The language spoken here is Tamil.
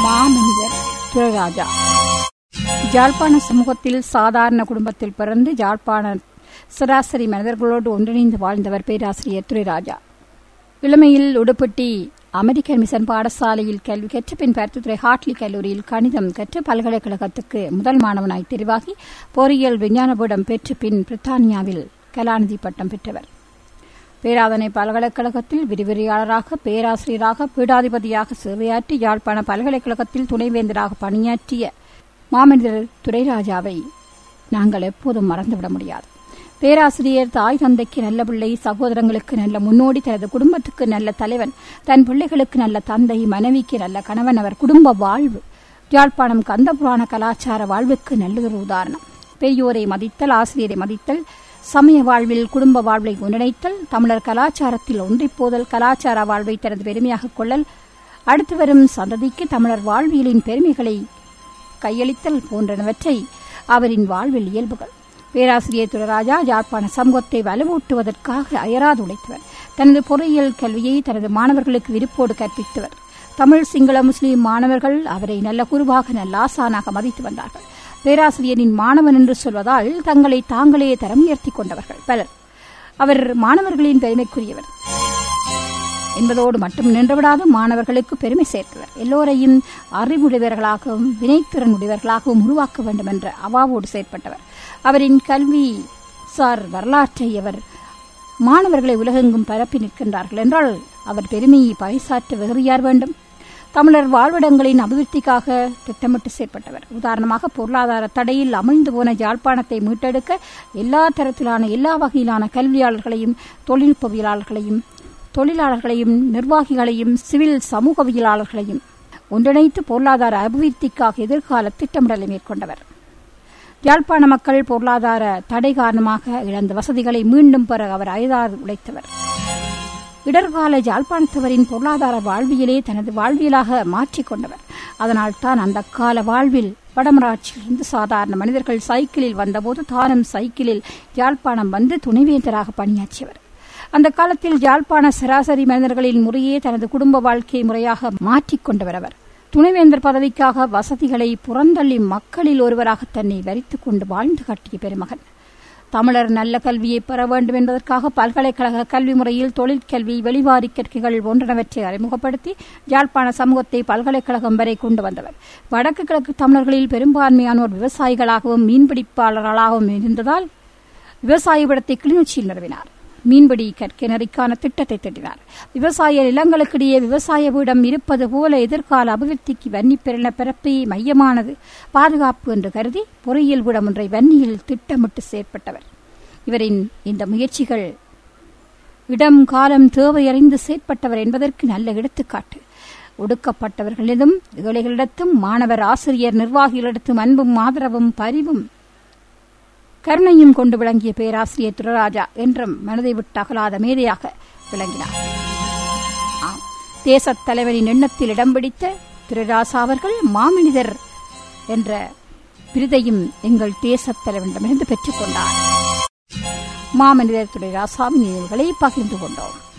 மாமனிதர் துரைராஜா ஜாழ்ப்பாண சமூகத்தில் சாதாரண குடும்பத்தில் பிறந்து ஜாழ்ப்பாண சராசரி மனிதர்களோடு ஒன்றிணைந்து வாழ்ந்தவர் பேராசிரியர் துரைராஜா இளமையில் உடுப்பட்டி அமெரிக்கன் மிஷன் பாடசாலையில் கல்வி கற்று பின் பருத்தித்துறை ஹாட்லி கல்லூரியில் கணிதம் கற்று பல்கலைக்கழகத்துக்கு முதல் மாணவனாய் தெரிவாகி பொறியியல் விஞ்ஞான பீடம் பெற்று பின் பிரித்தானியாவில் கலாநிதி பட்டம் பெற்றவர் பேராதனை பல்கலைக்கழகத்தில் விரிவுரையாளராக பேராசிரியராக பீடாதிபதியாக சேவையாற்றி யாழ்ப்பாண பல்கலைக்கழகத்தில் துணைவேந்தராக பணியாற்றிய மாமனிதர் துரைராஜாவை நாங்கள் எப்போதும் மறந்துவிட முடியாது பேராசிரியர் தாய் தந்தைக்கு நல்ல பிள்ளை சகோதரங்களுக்கு நல்ல முன்னோடி தனது குடும்பத்துக்கு நல்ல தலைவன் தன் பிள்ளைகளுக்கு நல்ல தந்தை மனைவிக்கு நல்ல கணவன் அவர் குடும்ப வாழ்வு யாழ்ப்பாணம் கந்தபுராண கலாச்சார வாழ்வுக்கு நல்லதொரு உதாரணம் பெரியோரை மதித்தல் ஆசிரியரை மதித்தல் சமய வாழ்வில் குடும்ப வாழ்வை ஒன்றிணைத்தல் தமிழர் கலாச்சாரத்தில் ஒன்றிப்போதல் கலாச்சார வாழ்வை தனது பெருமையாக கொள்ளல் அடுத்து வரும் சந்ததிக்கு தமிழர் வாழ்வியலின் பெருமைகளை கையளித்தல் போன்றனவற்றை அவரின் வாழ்வில் இயல்புகள் பேராசிரியர் துரராஜா யாழ்ப்பாண சமூகத்தை வலுவூட்டுவதற்காக அயராது உழைத்தவர் தனது பொறியியல் கல்வியை தனது மாணவர்களுக்கு விருப்போடு கற்பித்தவர் தமிழ் சிங்கள முஸ்லீம் மாணவர்கள் அவரை நல்ல குருவாக நல்ல ஆசானாக மதித்து வந்தார்கள் பேராசிரியரின் மாணவன் என்று சொல்வதால் தங்களை தாங்களே தரம் உயர்த்திக் கொண்டவர்கள் பலர் அவர் மாணவர்களின் பெருமைக்குரியவர் என்பதோடு மட்டும் நின்றுவிடாது மாணவர்களுக்கு பெருமை சேர்த்தவர் எல்லோரையும் அறிவுடையவர்களாகவும் வினைத்திறன் உடையவர்களாகவும் உருவாக்க வேண்டும் என்ற அவாவோடு செயற்பட்டவர் அவரின் கல்வி சார் வரலாற்றை அவர் மாணவர்களை உலகெங்கும் பரப்பி நிற்கின்றார்கள் என்றால் அவர் பெருமையை பறைசாற்ற வெகுறியார் வேண்டும் தமிழர் வாழ்விடங்களின் அபிவிருத்திக்காக திட்டமிட்டு செயற்பட்டவர் உதாரணமாக பொருளாதார தடையில் அமிழ்ந்து போன யாழ்ப்பாணத்தை மீட்டெடுக்க எல்லா தரத்திலான எல்லா வகையிலான கல்வியாளர்களையும் தொழில்நுட்பவியலாளர்களையும் தொழிலாளர்களையும் நிர்வாகிகளையும் சிவில் சமூகவியலாளர்களையும் ஒன்றிணைத்து பொருளாதார அபிவிருத்திக்காக எதிர்கால திட்டமிடலை மேற்கொண்டவர் யாழ்ப்பாண மக்கள் பொருளாதார தடை காரணமாக இழந்த வசதிகளை மீண்டும் பெற அவர் அயதாது உழைத்தவர் இடர்கால யாழ்ப்பாணத்தவரின் பொருளாதார வாழ்வியலே தனது வாழ்வியலாக மாற்றிக்கொண்டவர் அதனால் தான் அந்த கால வாழ்வில் வடமராட்சியிலிருந்து சாதாரண மனிதர்கள் சைக்கிளில் வந்தபோது தானும் சைக்கிளில் யாழ்ப்பாணம் வந்து துணைவேந்தராக பணியாற்றியவர் அந்த காலத்தில் யாழ்ப்பாண சராசரி மனிதர்களின் முறையே தனது குடும்ப வாழ்க்கை முறையாக மாற்றிக்கொண்டவர் அவர் துணைவேந்தர் பதவிக்காக வசதிகளை புறந்தள்ளி மக்களில் ஒருவராக தன்னை வரித்துக் கொண்டு வாழ்ந்து காட்டிய பெருமகன் தமிழர் நல்ல கல்வியை பெற வேண்டும் என்பதற்காக பல்கலைக்கழக கல்வி முறையில் தொழிற்கல்வி வெளிவாரி கற்கைகள் போன்றனவற்றை அறிமுகப்படுத்தி யாழ்ப்பாண சமூகத்தை பல்கலைக்கழகம் வரை கொண்டு வந்தவர் வடக்கு கிழக்கு தமிழர்களில் பெரும்பான்மையானோர் விவசாயிகளாகவும் மீன்பிடிப்பாளர்களாகவும் இருந்ததால் விவசாய விடத்தை கிளிநொச்சியில் நிறுவினார் மீன்பிடி கற்கிணறிக்கான திட்டத்தை திட்டினார் விவசாய நிலங்களுக்கிடையே விவசாய வீடம் இருப்பது போல எதிர்கால அபிவிருத்திக்கு வன்னி பெருள பிறப்பே மையமானது பாதுகாப்பு என்று கருதி பொறியியல் வீடம் ஒன்றை வன்னியில் திட்டமிட்டு செயற்பட்டவர் இவரின் இந்த முயற்சிகள் இடம் காலம் தேவையறிந்து செயற்பட்டவர் என்பதற்கு நல்ல எடுத்துக்காட்டு ஒடுக்கப்பட்டவர்களிடம் ஏழைகளிடத்தும் மாணவர் ஆசிரியர் நிர்வாகிகளிடத்தும் அன்பும் ஆதரவும் பரிவும் கருணையும் கொண்டு விளங்கிய பேராசிரியர் துரராஜா என்றும் மனதை விட்டு அகலாத மேதையாக விளங்கினார் ஆம் தேசத் தலைவரின் எண்ணத்தில் இடம் பிடித்த துரராசா அவர்கள் மாமனிதர் என்ற விருதையும் எங்கள் தேசத் தலைவரிடமிருந்து பெற்றுக்கொண்டார் மாமனிதர் துரைராசாவின் நினைவுகளை பகிர்ந்து கொண்டோம்